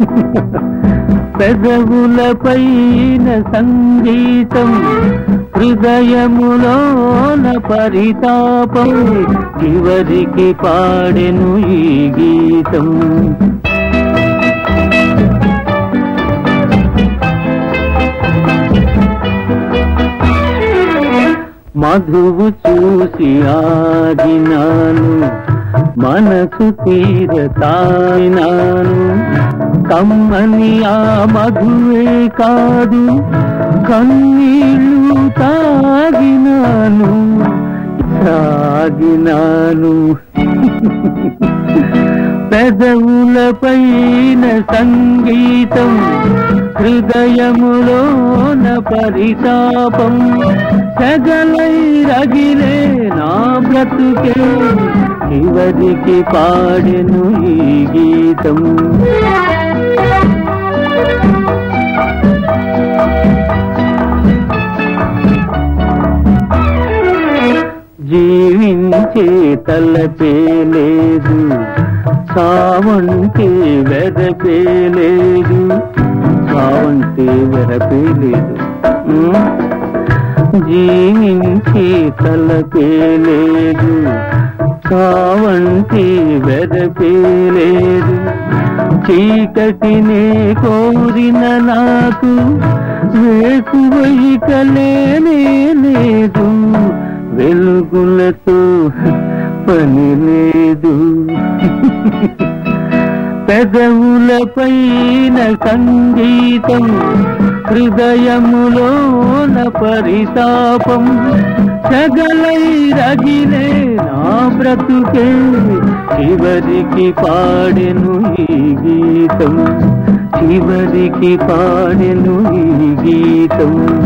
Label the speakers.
Speaker 1: పెదవులపైన సంగీతం హృదయములోన పరితాపం చివరికి పాడెను ఈ గీతం మధువు చూసి ఆగినాను మనసు తీర తాయినాను కమ్మని ఆ మధువే కాదు కన్నీళ్ళు తాగినాను తాగినాను పెదవులపైన సంగీతం హృదయములోన పరితాపం సగలై రగిలే నా బ్రతుకే చివరికి పాడెను ఈ గీతం జీవించే తలపే లేదు సావంటే వెరపే లేదు సావంటే వెరపే లేదు ఉమ్. జీవించే తలపే లేదు సావంటే వెరపే లేదు చీకటినే కోరిన నాకు వేకువైక లేనే లేదు వెలుగులతో పని లేదు పెదవులపైన సంగీతం హృదయములోన పరితాపం సగలై రగిలే నా బ్రతుకే చివరికి పాడెను ఈ గీతం చివరికి పాడెను ఈ గీతం